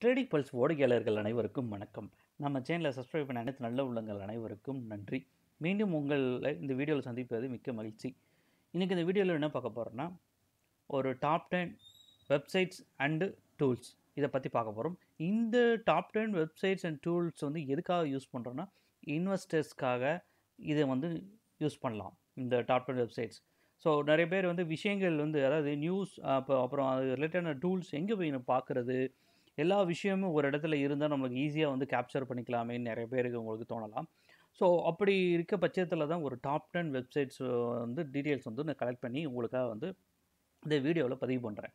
trading pulse ஓடுகையாளர்கள் அனைவருக்கும் வணக்கம் நம்ம சேனலை சப்ஸ்கிரைப் பண்ண அனைத்து நல்ல உள்ளங்கள் அனைவருக்கும் நன்றி மீண்டும் உங்களை இந்த வீடியோவில் சந்திப்பது மிக்க மகிழ்ச்சி இன்றைக்கி இந்த வீடியோவில் என்ன பார்க்க போகிறோன்னா ஒரு top ten websites and tools இதை பற்றி பார்க்க போகிறோம் இந்த top ten websites and tools வந்து எதுக்காக யூஸ் பண்ணுறோன்னா இன்வெஸ்டர்ஸ்க்காக இதை வந்து யூஸ் பண்ணலாம் இந்த டாப் டென் வெப்சைட்ஸ் ஸோ நிறைய பேர் வந்து விஷயங்கள் வந்து அதாவது நியூஸ் அப்போ அப்புறம் அது ரிலேட்டடான டூல்ஸ் எங்கே போய் நம்ம பார்க்குறது எல்லா விஷயமும் ஒரு இடத்துல இருந்தால் நம்மளுக்கு ஈஸியாக வந்து கேப்சர் பண்ணிக்கலாமேன்னு நிறைய பேருக்கு உங்களுக்கு தோணலாம் ஸோ அப்படி இருக்க பட்சத்தில் தான் ஒரு டாப் டென் வெப்சைட்ஸ் வந்து டீட்டெயில்ஸ் வந்து நான் கலெக்ட் பண்ணி உங்களுக்காக வந்து இந்த வீடியோவில் பதிவு பண்ணுறேன்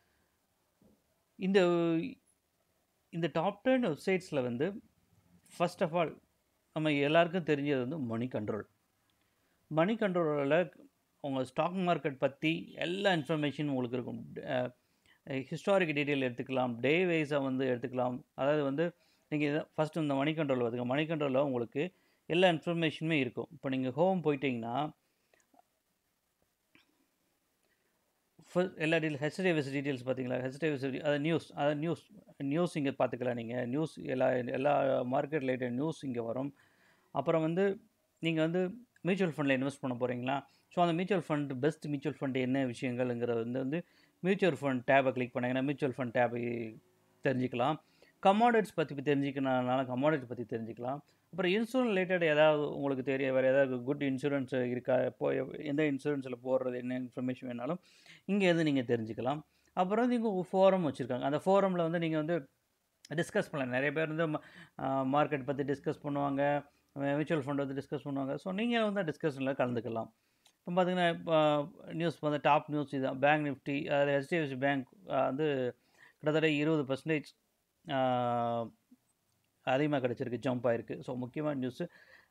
இந்த இந்த டாப் டென் வெப்சைட்ஸில் வந்து ஃபர்ஸ்ட் ஆஃப் ஆல் நம்ம எல்லாருக்கும் தெரிஞ்சது வந்து மணி கண்ட்ரோல் மணி கண்ட்ரோலில் உங்கள் ஸ்டாக் மார்க்கெட் பற்றி எல்லா இன்ஃபர்மேஷனும் உங்களுக்கு இருக்கும் ஹிஸ்டாரிக் டீட்டெயில் எடுத்துக்கலாம் டே வைஸாக வந்து எடுத்துக்கலாம் அதாவது வந்து நீங்கள் ஃபஸ்ட்டு இந்த மணி கண்ட்ரோல் பார்த்துங்க மணி கண்ட்ரோலில் உங்களுக்கு எல்லா இன்ஃபர்மேஷனுமே இருக்கும் இப்போ நீங்கள் ஹோம் போயிட்டீங்கன்னா எல்லா டீட்டெயில் ஹெச்டிஎஃப்எஸ் டீட்டெயில்ஸ் பார்த்தீங்களா ஹெச்டிஎஃப்எஸ் அது நியூஸ் அது நியூஸ் நியூஸ் இங்கே பார்த்துக்கலாம் நீங்கள் நியூஸ் எல்லா எல்லா மார்க்கெட் ரிலேட்டட் நியூஸ் இங்கே வரும் அப்புறம் வந்து நீங்கள் வந்து மியூச்சுவல் ஃபண்டில் இன்வெஸ்ட் பண்ண போகிறீங்களா ஸோ அந்த mutual fund best mutual fund என்ன விஷயங்கள்ங்கிறது வந்து வந்து மியூச்சுவல் ஃபண்ட் டேபை கிளிக் பண்ணிங்கன்னா மியூச்சுவல் ஃபண்ட் டேபை தெரிஞ்சுக்கலாம் கமாடிட்ஸ் பற்றி தெரிஞ்சுக்கணுனால கமாடிட்ஸ் பற்றி தெரிஞ்சுக்கலாம் அப்புறம் இன்சூரன்ஸ் ரிலேட்டட் ஏதாவது உங்களுக்கு தெரிய வேறு ஏதாவது குட் இன்சூரன்ஸ் இருக்கா இப்போ எந்த இன்சூரன்ஸில் போடுறது என்ன இன்ஃபர்மேஷன் வேணாலும் இங்கே இருந்து நீங்கள் தெரிஞ்சுக்கலாம் அப்புறம் வந்து இங்கே ஃபோரம் வச்சுருக்காங்க அந்த ஃபோரமில் வந்து நீங்கள் வந்து டிஸ்கஸ் பண்ணலாம் நிறைய பேர் வந்து மார்க்கெட் பற்றி டிஸ்கஸ் பண்ணுவாங்க மியூச்சுவல் ஃபண்ட் வந்து டிஸ்கஸ் பண்ணுவாங்க ஸோ நீங்கள் வந்து டிஸ்கஷனில் கலந்துக்கலாம் இப்போ பார்த்தீங்கன்னா இப்போ நியூஸ் வந்து டாப் நியூஸ் இதுதான் பேங்க் நிஃப்டி அதாவது ஹெச்டிஎஃப்சி பேங்க் வந்து கிட்டத்தட்ட இருபது பர்சன்டேஜ் அதிகமாக கிடச்சிருக்கு ஜம்ப் ஆகிருக்கு ஸோ முக்கியமான நியூஸு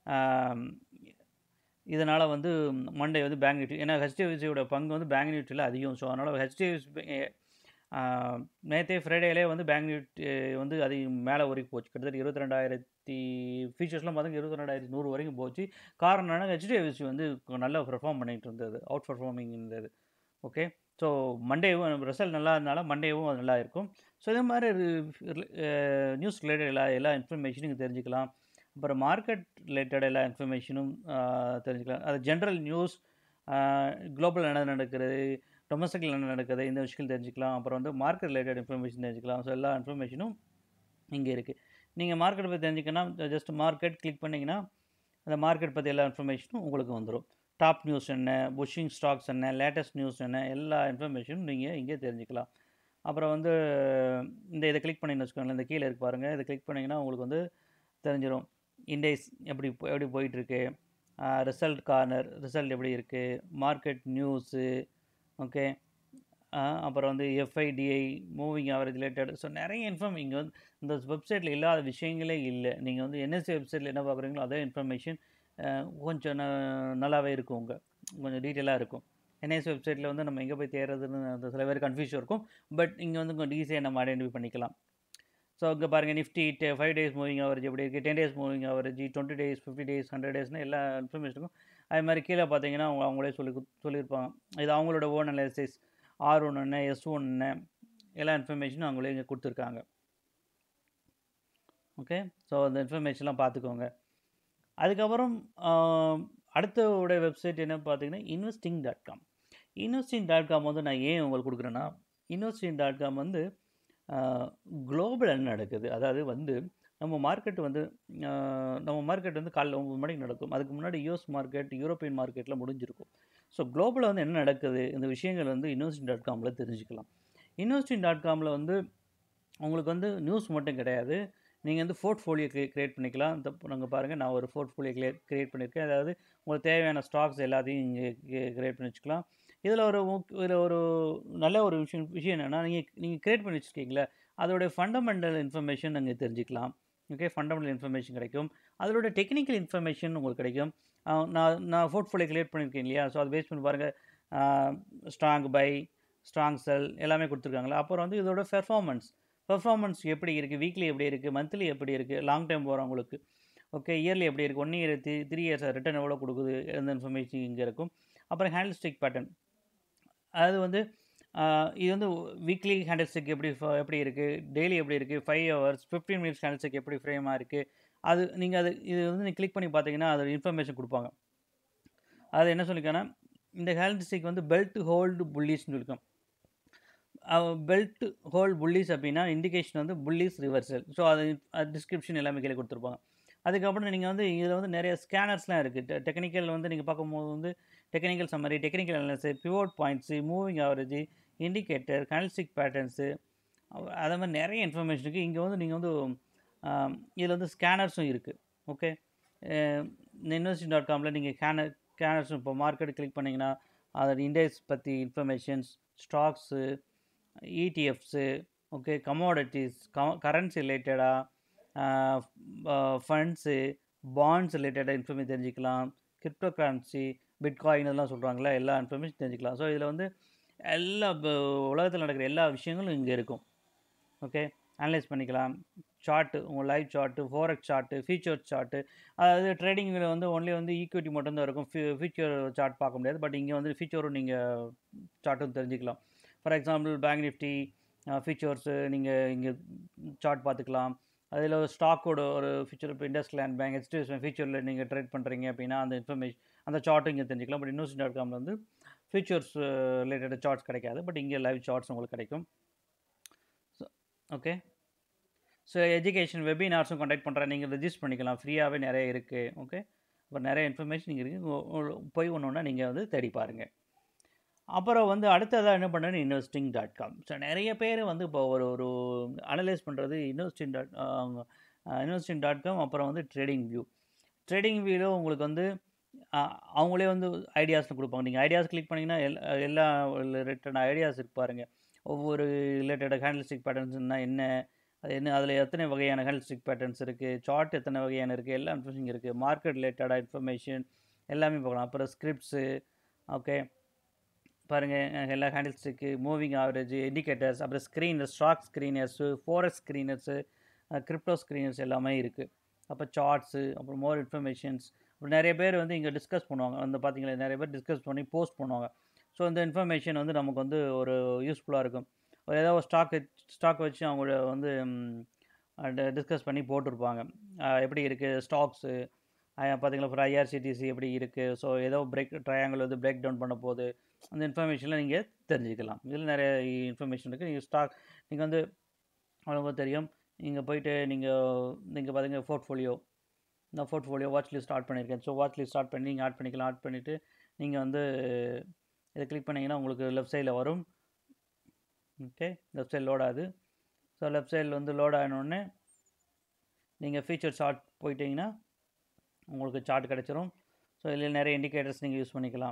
இதனால் வந்து மண்டே வந்து பேங்க் நிஃப்டி ஏன்னா ஹெச்டிஎஃப்சியோட பங்கு வந்து பேங்க் நிஃப்டியில் அதிகம் ஸோ அதனால் ஹெச்டிஎஃப்சி நேற்றே ஃப்ரைடேலே வந்து பேங்க் நிஃப்டி வந்து அதிகம் மேலே வரைக்கும் போச்சு கிட்டத்தட்ட இருபத்தி ரெண்டாயிரத்தி ஃபீச்சர்ஸ்லாம் பார்த்தீங்கன்னா இருபத்தி ரெண்டாயிரத்தி நூறு வரைக்கும் போச்சு காரணம் என்னன்னா ஹெச்டிஎஃப்சி வந்து நல்லா பெர்ஃபார்ம் பண்ணிகிட்டு இருந்தது அவுட் பர்ஃபார்மிங் இருந்தது ஓகே ஸோ மண்டேவும் ரிசல்ட் நல்லா இருந்தனால மண்டேவும் அது நல்லா இருக்கும் ஸோ இதே மாதிரி நியூஸ் ரிலேட்டட் எல்லா எல்லா இன்ஃபர்மேஷனும் நீங்கள் தெரிஞ்சுக்கலாம் அப்புறம் மார்க்கெட் ரிலேட்டட் எல்லா இன்ஃபர்மேஷனும் தெரிஞ்சுக்கலாம் அது ஜென்ரல் நியூஸ் குளோபல் என்ன நடக்கிறது டொமஸ்டிக்கில் என்ன நடக்குது இந்த விஷயங்கள் தெரிஞ்சுக்கலாம் அப்புறம் வந்து மார்க்கெட் ரிலேட்டட் இன்ஃபர்மேஷன் தெரிஞ்சுக்கலாம் ஸோ எல்லா இன்ஃபர்மேஷனும் இங்கே இருக்குது நீங்கள் மார்க்கெட் பற்றி தெரிஞ்சுக்கணும் ஜஸ்ட் மார்க்கெட் கிளிக் பண்ணிங்கன்னா அந்த மார்க்கெட் பற்றி எல்லா இன்ஃபர்மேஷனும் உங்களுக்கு வந்துடும் டாப் நியூஸ் என்ன புஷிங் ஸ்டாக்ஸ் என்ன லேட்டஸ்ட் நியூஸ் என்ன எல்லா இன்ஃபர்மேஷனும் நீங்கள் இங்கே தெரிஞ்சுக்கலாம் அப்புறம் வந்து இந்த இதை கிளிக் பண்ணிங்கன்னு வச்சுக்கோங்களேன் இந்த கீழே இருக்கு பாருங்கள் இதை கிளிக் பண்ணிங்கன்னா உங்களுக்கு வந்து தெரிஞ்சிடும் இண்டெக்ஸ் எப்படி எப்படி போயிட்டுருக்கு ரிசல்ட் கார்னர் ரிசல்ட் எப்படி இருக்குது மார்க்கெட் நியூஸு ஓகே அப்புறம் வந்து FIDI moving average related so நிறைய இன்ஃபார்ம் இங்கே வந்து இந்த வெப்சைட்டில் இல்லாத விஷயங்களே இல்லை நீங்கள் வந்து என்எஸ்சி வெப்சைட்டில் என்ன பார்க்குறீங்களோ அதே இன்ஃபர்மேஷன் கொஞ்சம் நல்லாவே இருக்கும் உங்கள் கொஞ்சம் டீட்டெயிலாக இருக்கும் என்எஸ் வெப்சைட்டில் வந்து நம்ம எங்கே போய் தேடுறதுன்னு அந்த சில பேர் கன்ஃபியூஷன் இருக்கும் பட் இங்கே வந்து கொஞ்சம் ஈஸியாக நம்ம ஐடென்டிஃபை பண்ணிக்கலாம் ஸோ இங்கே பாருங்கள் Nifty five days moving average எப்படி இருக்குது ten days moving average twenty days fifty days hundred டேஸ்னு எல்லா இன்ஃபர்மேஷனுக்கும் அது மாதிரி கீழே பார்த்தீங்கன்னா அவங்க அவங்களே சொல்லி சொல்லியிருப்பாங்க இது அவங்களோட ஓன் அனாலிசிஸ் ஆர் ஒன் என்ன எஸ் ஒன் என்ன எல்லா இன்ஃபர்மேஷனும் அவங்களே இங்கே கொடுத்துருக்காங்க ஓகே ஸோ அந்த இன்ஃபர்மேஷன்லாம் பார்த்துக்கோங்க அதுக்கப்புறம் அடுத்த உடைய வெப்சைட் என்ன பார்த்தீங்கன்னா investing dot com investing dot com வந்து நான் ஏன் உங்களுக்கு கொடுக்குறேன்னா இன்வெஸ்டிங் டாட் காம் வந்து குளோபல் என்ன நடக்குது அதாவது வந்து நம்ம மார்க்கெட் வந்து நம்ம மார்க்கெட் வந்து காலைல ஒம்பது மணிக்கு நடக்கும் அதுக்கு முன்னாடி யூஎஸ் மார்க்கெட் யூரோப்பியன் மார்க்கெட்டில் முடிஞ்சிருக்கும் ஸோ குளோபலில் வந்து என்ன நடக்குது இந்த விஷயங்கள் வந்து இன்வெஸ்டிங் டாட் காமில் தெரிஞ்சுக்கலாம் இன்வெஸ்டிங் டாட் காமில் வந்து உங்களுக்கு வந்து நியூஸ் மட்டும் கிடையாது நீங்கள் வந்து போர்ட்ஃபோலியோ க்ரியே க்ரியேட் பண்ணிக்கலாம் இந்த நாங்கள் பாருங்கள் நான் ஒரு போர்ட்ஃபோலியோ க்ளியர் க்ரியேட் பண்ணியிருக்கேன் அதாவது உங்களுக்கு தேவையான ஸ்டாக்ஸ் எல்லாத்தையும் இங்கே க்ரியேட் பண்ணி வச்சுக்கலாம் இதில் ஒரு இதில் ஒரு நல்ல ஒரு விஷயம் விஷயம் என்னென்னா நீங்கள் நீங்கள் க்ரியேட் பண்ணி வச்சுருக்கீங்களே அதோடைய ஃபண்டமெண்டல் இன்ஃபர்மேஷன் நீங்கள் தெரிஞ்சுக்கலாம் ஓகே ஃபண்டமெண்டல் இன்ஃபர்மேஷன் கிடைக்கும் அதோட டெக்னிக்கல் இன்ஃபர்மேஷன் உங்களுக்கு கிடைக்கும் நான் நான் போர்ட்ஃபோலியோ க்ரியேட் பண்ணியிருக்கேன் இல்லையா ஸோ அது பேஸ் பண்ணி பாருங்கள் ஸ்ட்ராங் பை ஸ்ட்ராங் செல் எல்லாமே கொடுத்துருக்காங்களா அப்புறம் வந்து இதோட பெர்ஃபார்மன்ஸ் பெர்ஃபார்மன்ஸ் எப்படி இருக்குது வீக்லி எப்படி இருக்குது மந்த்லி எப்படி இருக்குது லாங் டைம் போகிறவங்களுக்கு ஓகே இயர்லி எப்படி இருக்குது one year three three years return எவ்வளோ கொடுக்குது எந்த இன்ஃபர்மேஷன் இங்கே இருக்கும் அப்புறம் ஹேண்டில் ஸ்டிக் பேட்டர்ன் அது வந்து இது வந்து வீக்லி ஹேண்டில் ஸ்டிக் எப்படி ஃப- எப்படி இருக்குது டெய்லி எப்படி இருக்குது five hours fifteen minutes candlestick எப்படி ஃப்ரேமாக இருக்குது அது நீங்கள் அது இது வந்து நீங்கள் கிளிக் பண்ணி பார்த்தீங்கன்னா அது இன்ஃபர்மேஷன் கொடுப்பாங்க அது என்ன சொல்லியிருக்காங்கன்னா இந்த ஹேண்டில் ஸ்டிக் வந்து பெல்ட் ஹோல்டு புல்லிஸ்னு சொல்லியிருக்கோம் பெல்ட் ஹோல் புல்லிஸ் அப்படின்னா இண்டிகேஷன் வந்து புல்லிஸ் ரிவர்சல் ஸோ அது டிஸ்கிரிப்ஷன் எல்லாமே கீழே கொடுத்துருப்பாங்க அதுக்கப்புறம் நீங்கள் வந்து இதில் வந்து நிறைய ஸ்கேனர்ஸ்லாம் இருக்குது டெக்னிக்கல் வந்து நீங்கள் பார்க்கும்போது வந்து technical summary technical analysis pivot points moving average indicator candlestick patterns அதே மாதிரி நிறைய இன்ஃபர்மேஷன் இருக்குது இங்கே வந்து நீங்கள் வந்து இதில் வந்து ஸ்கேனர்ஸும் இருக்குது ஓகே இன்வெஸ்டிங் டாட் காமில் நீங்கள் ஸ்கேனர் ஸ்கேனர்ஸும் இப்போ மார்க்கெட் கிளிக் பண்ணிங்கன்னா அதோட இண்டெக்ஸ் பற்றி informations stocks ETFs okay commodities currency ரிலேட்டடாக ஃபண்ட்ஸு பாண்ட்ஸ் ரிலேட்டடாக இன்ஃபர்மேஷன் தெரிஞ்சுக்கலாம் கிரிப்டோ கரன்சி பிட்காயின் இதெல்லாம் சொல்கிறாங்களா எல்லா இன்ஃபர்மேஷன் தெரிஞ்சுக்கலாம் ஸோ இதில் வந்து எல்லா உலகத்தில் நடக்கிற எல்லா விஷயங்களும் இங்கே இருக்கும் ஓகே அனலைஸ் பண்ணிக்கலாம் சார்ட்டு உங்கள் live chart forex chart future chart அதாவது ட்ரேடிங்கில் வந்து ஒன்லி வந்து ஈக்விட்டி மட்டும்தான் இருக்கும் ஃபியூ ஃபியூச்சர் சார்ட் பார்க்க முடியாது பட் இங்கே வந்து ஃபியூச்சரும் நீங்கள் சார்ட்டும் தெரிஞ்சுக்கலாம் for example bank Nifty futures நீங்கள் இங்கே சார்ட் பார்த்துக்கலாம் அதில் ஒரு ஸ்டாக்கோட ஒரு ஃபியூச்சர் இப்போ இண்டஸ்ட்ரியல் பேங்க் ஹெச்டிஎஃப்சி ஃபியூச்சரில் நீங்கள் ட்ரேட் பண்ணுறீங்க அப்படின்னா அந்த இன்ஃபர்மேஷன் அந்த சார்ட்டும் இங்கே தெரிஞ்சுக்கலாம் பட் இன்வெஸ்ட் டாட் காமில் வந்து ஃபியூச்சர்ஸ் ரிலேட்டட் சார்ட்ஸ் கிடைக்காது பட் இங்கே லைவ் சார்ட்ஸ் உங்களுக்கு கிடைக்கும் ஸோ ஓகே ஸோ எஜுகேஷன் வெபினார்ஸும் கண்டக்ட் பண்ணுறேன் நீங்கள் ரெஜிஸ்டர் பண்ணிக்கலாம் ஃப்ரீயாகவே நிறைய இருக்குது ஓகே இப்போ நிறைய இன்ஃபர்மேஷன் இங்கே இருக்குது போய் ஒன்று ஒன்றா நீங்கள் வந்து தேடி பாருங்கள் அப்புறம் வந்து அடுத்ததாக என்ன பண்ணுறேன்னு இன்வெஸ்டிங் டாட் காம் ஸோ நிறைய பேர் வந்து இப்போ ஒரு ஒரு அனலைஸ் பண்ணுறது investing dot investing dot com அப்புறம் வந்து ட்ரேடிங் வியூ ட்ரேடிங் வியூவில் உங்களுக்கு வந்து அஹ், அவங்களே வந்து ஐடியாஸ் கொடுப்பாங்க நீங்கள் ஐடியாஸ் கிளிக் பண்ணிங்கன்னா எல் எல்லா ரிலேட்டட் ஐடியாஸ் இருக்கு பாருங்க ஒவ்வொரு ரிலேட்டட் ஹேண்டில்ஸ்டிக் பேட்டர்ன்ஸ்னால் என்ன அது என்ன அதில் எத்தனை வகையான ஹேண்டில்ஸ்டிக் பேட்டர்ன்ஸ் இருக்குது சார்ட் எத்தனை வகையான இருக்குது எல்லா இன்ஃபர்மேஷன் இருக்குது மார்க்கெட் ரிலேட்டடாக இன்ஃபர்மேஷன் எல்லாமே பார்க்கலாம் அப்புறம் ஸ்கிரிப்ட்ஸு ஓகே பாருங்கள் எல்லா ஹேண்டில்ஸ்டிக்கு மூவிங் ஆவரேஜ் இண்டிகேட்டர்ஸ் அப்புறம் screener stock screeners forex screeners crypto screeners எல்லாமே இருக்குது அப்போ சார்ட்ஸு அப்புறம் மோர் இன்ஃபர்மேஷன்ஸ் அப்புறம் நிறைய பேர் வந்து இங்கே டிஸ்கஸ் பண்ணுவாங்க வந்து பார்த்தீங்களா நிறைய பேர் டிஸ்கஸ் பண்ணி போஸ்ட் பண்ணுவாங்க ஸோ இந்த இன்ஃபர்மேஷன் வந்து நமக்கு வந்து ஒரு யூஸ்ஃபுல்லாக இருக்கும் ஒரு ஏதோ ஒரு ஸ்டாக் ஸ்டாக் வச்சு அவங்கள வந்து டிஸ்கஸ் பண்ணி போட்டிருப்பாங்க அஹ் எப்படி இருக்குது ஸ்டாக்ஸு பார்த்தீங்களா அப்புறம் ஐஆர்சிடிசி எப்படி இருக்குது ஸோ ஏதோ பிரேக் ட்ரையாங்கிள் வந்து பிரேக் டவுன் பண்ண போகுது அந்த இன்ஃபர்மேஷனில் நீங்கள் தெரிஞ்சுக்கலாம் இதில் நிறைய இன்ஃபர்மேஷன் இருக்குது நீங்கள் ஸ்டாக் நீங்கள் வந்து உங்களுக்கு தெரியும் நீங்கள் போயிட்டு நீங்கள் நீங்கள் பார்த்தீங்க போர்ட்ஃபோலியோ நான் போர்ட்ஃபோலியோ வாட்ச் லிஸ்ட் ஸ்டார்ட் பண்ணியிருக்கேன் ஸோ வாட்ச் லிஸ்ட் ஸ்டார்ட் பண்ணி நீங்கள் ஆட் பண்ணிக்கலாம் ஆட் பண்ணிவிட்டு நீங்கள் வந்து இதை கிளிக் பண்ணிங்கன்னா உங்களுக்கு லெஃப்ட் சைடில் வரும் ஓகே லெஃப்ட் சைடு லோட் ஆகுது ஸோ லெஃப்ட் சைடில் வந்து லோட் ஆனோடனே நீங்கள் ஃபீச்சர் சார்ட் போயிட்டீங்கன்னா உங்களுக்கு சார்ட் கிடச்சிரும் ஸோ இதில் நிறைய இண்டிகேட்டர்ஸ் நீங்கள் யூஸ் பண்ணிக்கலாம்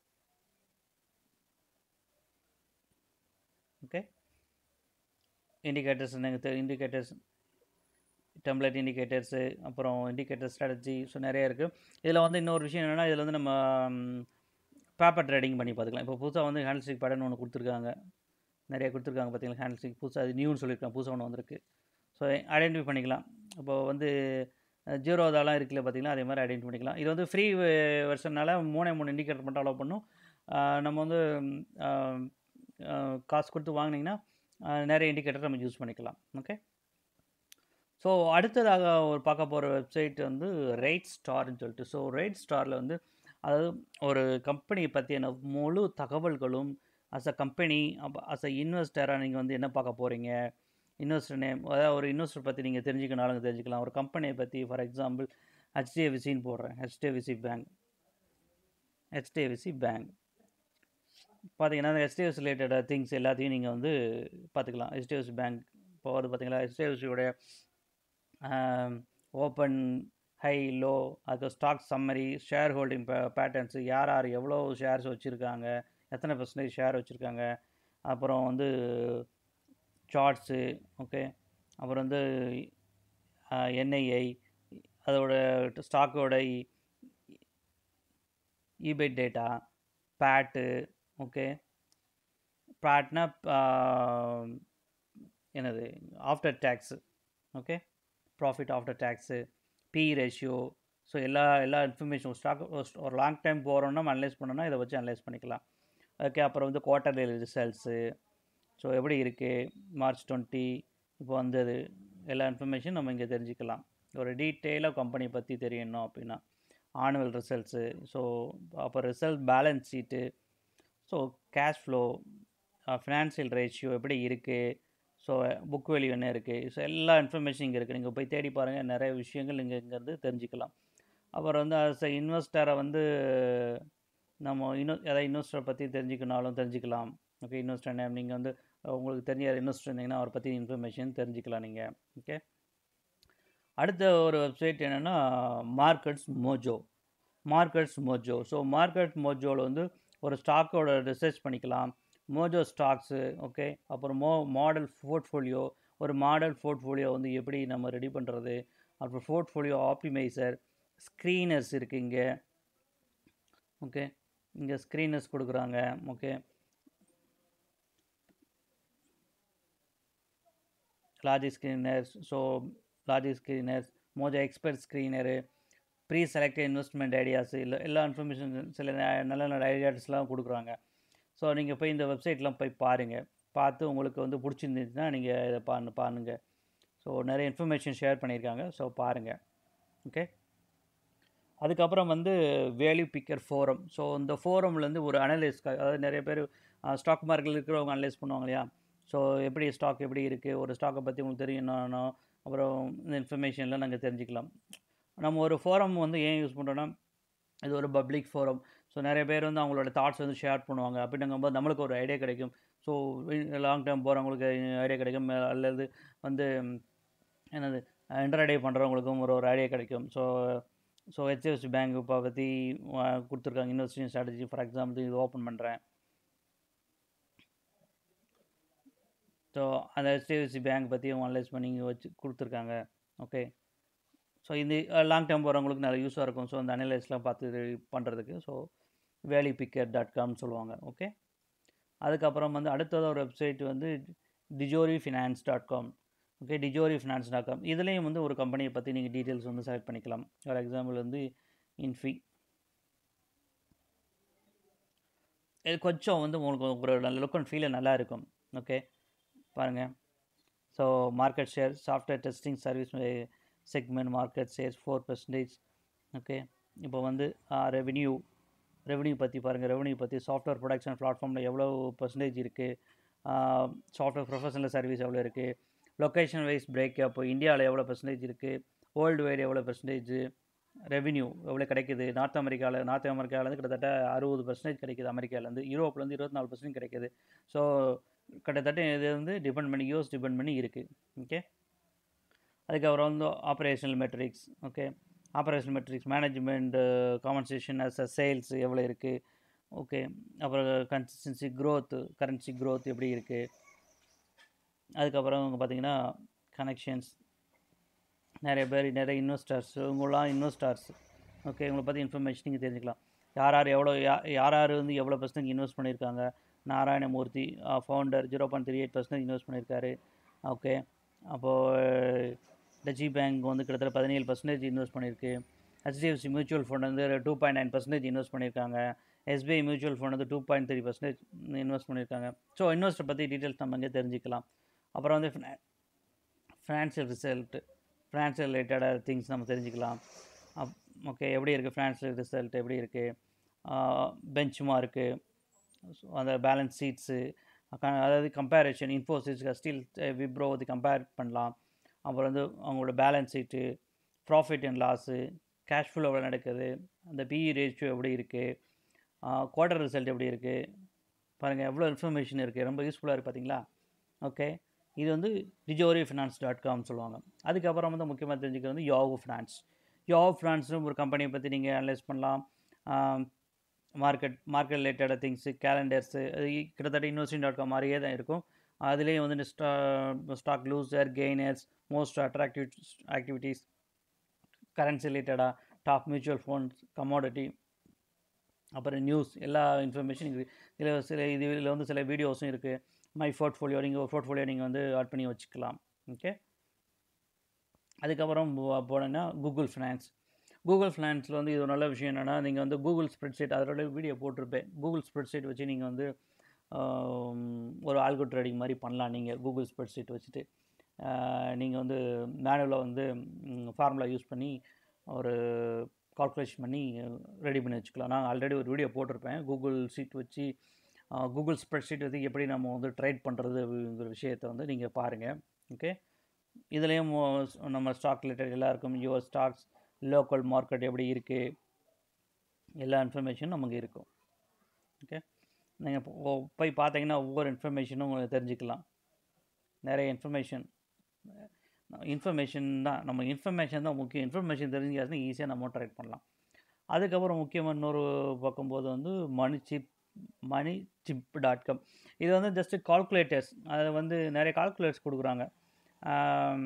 ஓகே இண்டிகேட்டர்ஸ் எனக்கு இண்டிகேட்டர்ஸ் டெம்ப்ளேட் இண்டிகேட்டர்ஸு அப்புறம் இண்டிகேட்டர் ஸ்ட்ராட்டஜி ஸோ நிறைய இருக்குது இதில் வந்து இன்னொரு விஷயம் என்னென்னா இதில் வந்து நம்ம பேப்பர் ட்ரேடிங் பண்ணி பார்த்துக்கலாம் இப்போ புதுசாக வந்து ஹேண்டில் ஸ்டிக் பேட்டர்ன் ஒன்று கொடுத்துருக்காங்க நிறைய கொடுத்துருக்காங்க பார்த்தீங்களா ஹேண்டில் ஸ்டிக் புதுசாக அது நியூன்னு சொல்லியிருக்காங்க புதுசாக ஒன்று வந்திருக்கு ஸோ ஐடென்டிஃபை பண்ணிக்கலாம் இப்போ வந்து ஜீரோ இதெல்லாம் இருக்குல்ல பார்த்தீங்களா அதே மாதிரி ஐடென்டிஃபை பண்ணிக்கலாம் இது வந்து ஃப்ரீ வெர்ஷனால மூணே மூணு இண்டிகேட்டர் மட்டும் அலோவ் பண்ணும் அஹ் நம்ம வந்து அஹ், அஹ், காசு கொடுத்து வாங்கினீங்கன்னா அஹ், நிறைய இண்டிகேட்டர் நம்ம யூஸ் பண்ணிக்கலாம் ஓகே ஸோ அடுத்ததாக ஒரு பார்க்க போகிற வெப்சைட் வந்து ரேட் ஸ்டார்னு சொல்லிட்டு ஸோ ரேட் ஸ்டாரில் வந்து அதாவது ஒரு கம்பெனியை பற்றியான முழு தகவல்களும் as a company as a இன்வெஸ்டராக நீங்கள் வந்து என்ன பார்க்க போகிறீங்க இன்வெஸ்டர் நேம் அதாவது ஒரு இன்வெஸ்டர் பற்றி நீங்கள் தெரிஞ்சுக்கனாலும் தெரிஞ்சுக்கலாம் ஒரு கம்பெனியை பற்றி ஃபார் எக்ஸாம்பிள் ஹெச்டிஎஃப்சின்னு போடுறேன் ஹெச்டிஎஃப்சி பேங்க் ஹெச்டிஎஃப்சி பேங்க் பார்த்தீங்கன்னா ஹெச்டிஎஃப்சி ரிலேட்டட் திங்ஸ் எல்லாத்தையும் நீங்கள் வந்து பார்த்துக்கலாம் ஹெச்டிஎஃப்சி பேங்க் இப்போ வந்து பார்த்தீங்களா ஹெச்டிஎஃப்சியோடைய ஓப்பன் ஹை லோ அதுக்கு stock summary shareholding patterns யார் யார் எவ்வளோ ஷேர்ஸ் வச்சுருக்காங்க எத்தனை பர்சன்டேஜ் ஷேர் வச்சுருக்காங்க அப்புறம் வந்து சார்ட்ஸு ஓகே அப்புறம் வந்து என்ஐஐ அதோட ஸ்டாக்கோட இபைட் டேட்டா பேட்டு ஓகே பேட்னா என்னது after tax okay profit after tax P ratio so எல்லா எல்லா இன்ஃபர்மேஷன் ஸ்டாக் ஒரு லாங் டைம் போகிறோன்னா நம்ம அனலைஸ் பண்ணோன்னா இதை வச்சு அனலைஸ் பண்ணிக்கலாம் ஓகே அப்புறம் வந்து குவார்ட்டர்லி ரிசல்ட்ஸு ஸோ எப்படி இருக்குது மார்ச் டுவெண்ட்டி இப்போ வந்தது எல்லா இன்ஃபர்மேஷன் நம்ம இங்கே தெரிஞ்சுக்கலாம் ஒரு டீட்டெயிலாக கம்பெனி பற்றி தெரியணும் அப்படின்னா ஆனுவல் ரிசல்ட்ஸு ஸோ அப்போ result balance sheet so cash flow financial ratio எப்படி இருக்குது ஸோ புக் வேல்யூ என்ன இருக்குது ஸோ எல்லா இன்ஃபர்மேஷன் இங்கே இருக்குது நீங்கள் போய் தேடி பாருங்கள் நிறைய விஷயங்கள் நீங்கள் இங்கேருந்து தெரிஞ்சுக்கலாம் அப்புறம் வந்து அஸ் இன்வெஸ்டரை வந்து நம்ம இன்னும் எதாவது இன்வெஸ்டரை பற்றி தெரிஞ்சுக்கனாலும் தெரிஞ்சுக்கலாம் ஓகே இன்வெஸ்டர் நேம் நீங்கள் வந்து உங்களுக்கு தெரிஞ்ச இன்வெஸ்டர் இருந்தீங்கன்னா அவரை பற்றி இன்ஃபர்மேஷன் தெரிஞ்சுக்கலாம் நீங்கள் ஓகே அடுத்த ஒரு வெப்சைட் என்னென்னா Markets Mojo Markets Mojo so market மோஜோவில் வந்து ஒரு ஸ்டாக்கோட ரிசர்ச் பண்ணிக்கலாம் மோஜோ ஸ்டாக்ஸு ஓகே அப்புறம் மோ மாடல் போர்ட்ஃபோலியோ ஒரு மாடல் போர்ட்ஃபோலியோ வந்து எப்படி நம்ம ரெடி பண்ணுறது அப்புறம் போர்ட்ஃபோலியோ ஆப்டிமைசர் ஸ்க்ரீனர்ஸ் இருக்குது இங்கே ஓகே இங்கே ஸ்க்ரீனர்ஸ் கொடுக்குறாங்க okay logic screeners so logic screeners Mojo expert screener pre selected investment ideas இல்லை எல்லா இன்ஃபர்மேஷன் சில நல்ல நல்ல ஐடியாஸ்லாம் கொடுக்குறாங்க ஸோ நீங்கள் போய் இந்த வெப்சைட்லாம் போய் பாருங்கள் பார்த்து உங்களுக்கு வந்து பிடிச்சிருந்துச்சுன்னா நீங்கள் இதை பாருங்க பாருங்கள் ஸோ நிறைய இன்ஃபர்மேஷன் ஷேர் பண்ணியிருக்காங்க ஸோ பாருங்கள் ஓகே அதுக்கப்புறம் வந்து வேல்யூ பிக்கர் ஃபோரம் ஸோ இந்த ஃபோரம்லேருந்து ஒரு அனலைஸ் அதாவது நிறைய பேர் ஸ்டாக் மார்க்கெட்டில் இருக்கிறவங்க அனலைஸ் பண்ணுவாங்க இல்லையா ஸோ எப்படி ஸ்டாக் எப்படி இருக்குது ஒரு ஸ்டாக்கை பற்றி உங்களுக்கு தெரியணும் அப்புறம் இந்த இன்ஃபர்மேஷன்லாம் நாங்கள் தெரிஞ்சுக்கலாம் நம்ம ஒரு ஃபோரம் வந்து ஏன் யூஸ் பண்ணுறோன்னா இது ஒரு பப்ளிக் ஃபோரம் ஸோ நிறைய பேர் வந்து அவங்களோட தாட்ஸ் வந்து ஷேர் பண்ணுவாங்க அப்படிங்கும்போது நம்மளுக்கு ஒரு ஐடியா கிடைக்கும் ஸோ லாங் டேர்ம் போகிறவங்களுக்கு ஐடியா கிடைக்கும் அல்லது வந்து என்னது இன்டர்டே பண்ணுறவங்களுக்கும் ஒரு ஒரு ஐடியா கிடைக்கும் ஸோ ஸோ ஹெச்எஃப்சி பேங்க் இப்போ பற்றி கொடுத்துருக்காங்க இன்வெஸ்டிங் ஸ்ட்ராட்டஜி ஃபார் எக்ஸாம்பிள் இது ஓப்பன் பண்ணுறேன் ஸோ அந்த ஹெச்டிஎஃப்சி பேங்க் பற்றி அனலைஸ் பண்ணி இங்கே வச்சு கொடுத்துருக்காங்க ஓகே ஸோ இந்த லாங் டேர்ம் போகிறவங்களுக்கு நிறைய யூஸாக இருக்கும் ஸோ அந்த அனலைஸ்லாம் பார்த்து பண்ணுறதுக்கு ஸோ வேலி பிக்கர் டாட் காம்னு சொல்லுவாங்க ஓகே அதுக்கப்புறம் வந்து அடுத்தது ஒரு வெப்சைட் வந்து Tijori finance dot com okay Tijori finance dot com இதுலேயும் வந்து ஒரு கம்பெனியை பற்றி நீங்கள் டீட்டெயில்ஸ் வந்து செலக்ட் பண்ணிக்கலாம் ஃபார் எக்ஸாம்பிள் வந்து இன்ஃபி இது கொஞ்சம் வந்து உங்களுக்கு ஒரு நல்ல லுக் அண்ட் ஃபீல் நல்லா இருக்கும் ஓகே பாருங்கள் so market share software testing service segment market shares four percentage okay இப்போ வந்து ரெவென்யூ ரெவென்யூ பற்றி பாருங்கள் ரெவென்யூ பற்றி சாஃப்ட்வேர் ப்ரொடக்ஷன் பிளாட்ஃபார்மில் எவ்வளோ பர்சன்டேஜ் இருக்குது சாஃப்ட்வேர் ப்ரொஃபஷனல் சர்வீஸ் எவ்வளோ இருக்குது லொக்கேஷன் வைஸ் பிரேக் அப் இந்தியாவில் எவ்வளோ பர்சன்டேஜ் இருக்குது வேர்ல்டு வைடு எவ்வளோ பர்சன்டேஜ் ரெவென்யூ எவ்வளோ கிடைக்குது நார்த் அமெரிக்காவில் நார்த் அமெரிக்காவிலேருந்து கிட்டத்தட்ட அறுபது பர்சன்டேஜ் கிடைக்குது அமெரிக்காவிலேருந்து யூரோப்லேருந்து இருபத்தி நாலு பர்சன்ட் கிடைக்குது ஸோ கிட்டத்தட்ட இது வந்து டிபெண்ட் பண்ணி யூஎஸ் டிபெண்ட் பண்ணி இருக்குது ஓகே அதுக்கப்புறம் வந்து operational metrics okay operational metrics management compensation as a sales எவ்வளோ இருக்குது ஓகே அப்புறம் கன்சிஸ்டன்சி க்ரோத்து கரன்சி க்ரோத் எப்படி இருக்குது அதுக்கப்புறம் இங்கே பார்த்தீங்கன்னா கனெக்ஷன்ஸ் நிறைய பேர் நிறைய இன்வெஸ்டர்ஸ் இவங்களாம் இன்வெஸ்டர்ஸ் ஓகே இவங்களை பற்றி இன்ஃபர்மேஷன் நீங்கள் தெரிஞ்சுக்கலாம் யார் யார் எவ்வளோ யா- யார் யார் வந்து எவ்வளோ பர்சன்ட் இன்வெஸ்ட் பண்ணியிருக்காங்க Narayanamurthy founder zero point three eight percentage invest பண்ணியிருக்காரு ஓகே அப்போது டச்சி பேங்க் வந்து கிட்டத்தட்ட பதினேழு பர்சன்டேஜ் இன்வெஸ்ட் பண்ணியிருக்கு ஹெச்டிஎஃப்சி மியூச்சுவல் ஃபண்ட் வந்து two point nine percentage invest பண்ணியிருக்காங்க எஸ்பிஐ மியூச்சுவல் ஃபண்ட் வந்து two point three percentage invest பண்ணியிருக்காங்க ஸோ இன்வெஸ்டர் பற்றி டீட்டெயில்ஸ் நம்ம இங்கே தெரிஞ்சுக்கலாம் அப்புறம் வந்து ஃபினான்ஷியல் ரிசல்ட் ஃபினான்ஷியல் ரிலேட்டடாக திங்ஸ் நம்ம தெரிஞ்சுக்கலாம் அப் ஓகே எப்படி இருக்குது ஃபினான்ஷியல் ரிசல்ட் எப்படி இருக்குது பெஞ்ச் மார்க்கு அந்த பேலன்ஸ் ஷீட்ஸு அதாவது கம்பேரிஷன் இன்ஃபோசிஸ் ஸ்டில் விப்ரோ வந்து கம்பேர் பண்ணலாம் அப்புறம் வந்து அவங்களோட balance sheet profit and loss cash flow எவ்வளோ நடக்குது அந்த பிஇ ரேஷியோ எப்படி இருக்குது குவார்டர் ரிசல்ட் எப்படி இருக்குது பாருங்கள் எவ்வளோ இன்ஃபர்மேஷன் இருக்குது ரொம்ப யூஸ்ஃபுல்லாக இருக்குது பார்த்தீங்களா ஓகே இது வந்து டிஜோரி ஃபினான்ஸ் டாட் காம் சொல்லுவாங்க அதுக்கப்புறம் வந்து முக்கியமாக தெரிஞ்சுக்கிறது வந்து யாவு ஃபினான்ஸ் யாவு ஃபினான்ஸ்னு ஒரு கம்பெனியை பற்றி நீங்கள் அனலைஸ் பண்ணலாம் market market related things calendars கிட்டத்தட்ட இன்வெஸ்டிங் டாட் காம் மாதிரியே தான் இருக்கும் அதுலேயும் வந்து ஸ்டா stock loser gainers most attractive activities currency ரிலேட்டடாக டாப் மியூச்சுவல் ஃபண்ட்ஸ் கமாடிட்டி அப்புறம் நியூஸ் எல்லா இன்ஃபர்மேஷன் இருக்குது இதில் சில இது இதில் வந்து சில வீடியோஸும் இருக்குது மை போர்ட்ஃபோலியோ நீங்கள் ஒரு போர்ட்ஃபோலியோ நீங்கள் வந்து ஆட் பண்ணி வச்சுக்கலாம் ஓகே அதுக்கப்புறம் போ- போனீங்கன்னா கூகுள் ஃபினான்ஸ் கூகுள் ஃபினான்ஸில் வந்து இது ஒரு நல்ல விஷயம் என்னென்னா நீங்கள் வந்து கூகுள் ஸ்ப்ரெட்ஷீட் அதோட வீடியோ போட்டிருப்பேன் கூகுள் ஸ்ப்ரெட்ஷீட் வச்சு நீங்கள் வந்து ஆம், ஒரு ஆல்கோ ட்ரேடிங் மாதிரி பண்ணலாம் நீங்கள் கூகுள் ஸ்ப்ரெட்ஷீட் வச்சுட்டு நீங்கள் வந்து மேனுவலாக வந்து ஃபார்முலா யூஸ் பண்ணி ஒரு கால்குலேஷன் பண்ணி ரெடி பண்ணி வச்சுக்கலாம் நான் ஆல்ரெடி ஒரு வீடியோ போட்டிருப்பேன் கூகுள் ஷீட் வச்சு கூகுள் ஸ்ப்ரெட்ஷீட் வச்சு எப்படி நம்ம வந்து ட்ரேட் பண்ணுறதுங்கிற விஷயத்தை வந்து நீங்கள் பாருங்கள் ஓகே இதுலேயும் நம்ம ஸ்டாக் ரிலேட்டட் எல்லாருக்கும் யுவர் ஸ்டாக்ஸ் லோக்கல் மார்க்கெட் எப்படி இருக்குது எல்லா இன்ஃபர்மேஷனும் நமக்கு இருக்கும் ஓகே நீங்கள் போய் பார்த்தீங்கன்னா ஒவ்வொரு இன்ஃபர்மேஷனும் உங்களுக்கு தெரிஞ்சுக்கலாம் நிறைய இன்ஃபர்மேஷன் இன்ஃபர்மேஷன் தான் நம்ம இன்ஃபர்மேஷன் தான் முக்கியம் இன்ஃபர்மேஷன் தெரிஞ்சுக்காச்சுன்னா ஈஸியாக நம்ம ட்ரேட் பண்ணலாம் அதுக்கப்புறம் முக்கியமாக இன்னொரு பார்க்கும்போது வந்து money chip money chip dot com இது வந்து ஜஸ்ட்டு கால்குலேட்டர்ஸ் அதில் வந்து நிறைய கால்குலேட்டர்ஸ் கொடுக்குறாங்க ஆம்,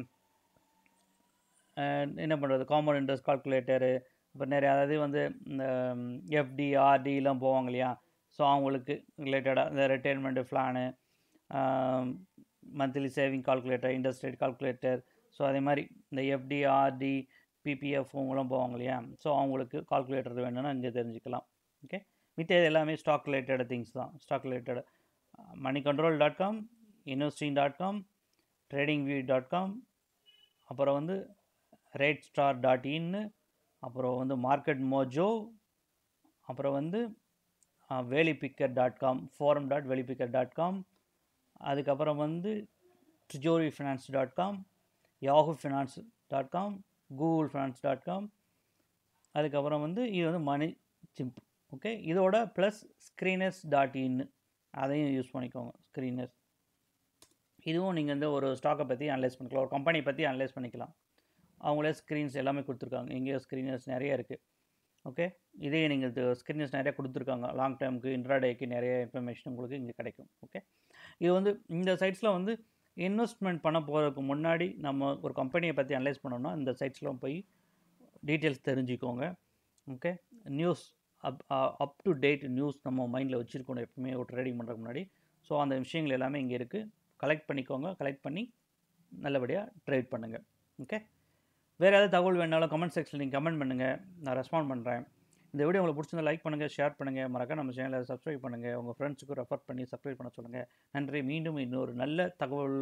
அஹ் என்ன பண்ணுறது காம்பவுண்ட் இன்ட்ரெஸ்ட் கால்குலேட்டரு இப்போ நிறைய அதாவது வந்து இந்த எஃப்டி ஆர்டிலாம் போவாங்க இல்லையா ஸோ அவங்களுக்கு ரிலேட்டடாக இந்த retirement plan monthly saving calculator interest rate calculator so அதே மாதிரி இந்த எஃப்டி ஆர்டி பிபிஎஃப் அவங்களாம் போவாங்க இல்லையா ஸோ அவங்களுக்கு கால்குலேட்டர் வேணும்னா இங்கே தெரிஞ்சுக்கலாம் ஓகே மித்த இது எல்லாமே ஸ்டாக் ரிலேட்டட் திங்ஸ் தான் stock related money control dot com investing dot com trading view dot com அப்புறம் வந்து ரேட் ஸ்டார் டாட் இன்னு அப்புறம் வந்து மார்க்கெட் மோஜோ அப்புறம் வந்து ValuePickr dot com forum dot ValuePickr dot com அதுக்கப்புறம் வந்து Tijori finance dot com Yahoo finance dot com Google finance dot com அதுக்கப்புறம் வந்து இது வந்து மணி சிம்ப் ஓகே இதோட ப்ளஸ் ஸ்க்ரீனர்ஸ் டாட் இன் அதையும் யூஸ் பண்ணிக்கோங்க ஸ்க்ரீனர்ஸ் இதுவும் நீங்கள் வந்து ஒரு ஸ்டாக்கை பற்றி அனலைஸ் பண்ணிக்கலாம் ஒரு கம்பெனி பற்றி அனலைஸ் பண்ணிக்கலாம் அவங்களே ஸ்க்ரீன்ஸ் எல்லாமே கொடுத்துருக்காங்க இங்கேயோ ஸ்க்ரீனர்ஸ் நிறைய இருக்குது ஓகே இதே நீங்கள் ஸ்க்ரீனர்ஸ் நிறைய கொடுத்துருக்காங்க லாங் டேர்முக்கு இன்ட்ராடேக்கு நிறைய இன்ஃபர்மேஷன் உங்களுக்கு இங்கே கிடைக்கும் ஓகே இது வந்து இந்த சைட்ஸில் வந்து இன்வெஸ்ட்மெண்ட் பண்ண போகிறதுக்கு முன்னாடி நம்ம ஒரு கம்பெனியை பற்றி அனலைஸ் பண்ணோம்னா இந்த சைட்ஸ்லாம் போய் டீட்டெயில்ஸ் தெரிஞ்சுக்கோங்க okay news up up to date news நம்ம மைண்டில் வச்சுருக்கணும் எப்பவுமே ஒரு ட்ரேடிங் பண்ணுறதுக்கு முன்னாடி ஸோ அந்த விஷயங்கள் எல்லாமே இங்கே இருக்குது கலெக்ட் பண்ணிக்கோங்க கலெக்ட் பண்ணி நல்லபடியாக ட்ரேட் பண்ணுங்கள் ஓகே வேறு ஏதாவது தகவல் வேணாலும் கமெண்ட் செக்ஷனில் நீங்கள் கமெண்ட் பண்ணுங்கள் நான் ரெஸ்பாண்ட் பண்ணுறேன் இந்த வீடியோ உங்களுக்கு பிடிச்சிருந்தா லைக் பண்ணுங்கள் ஷேர் பண்ணுங்கள் மறக்க நம்ம சேனலை சப்ஸ்கிரைப் பண்ணுங்கள் உங்கள் ஃப்ரெண்ட்ஸுக்கு ரெஃபர் பண்ணி சப்ஸ்கிரைப் பண்ண சொல்லுங்கள் நன்றி மீண்டும் இன்னொரு நல்ல தகவல்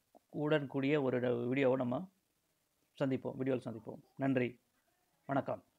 உடன் கூடிய ஒரு வீடியோவை நம்ம சந்திப்போம் வீடியோவில் சந்திப்போம் நன்றி வணக்கம்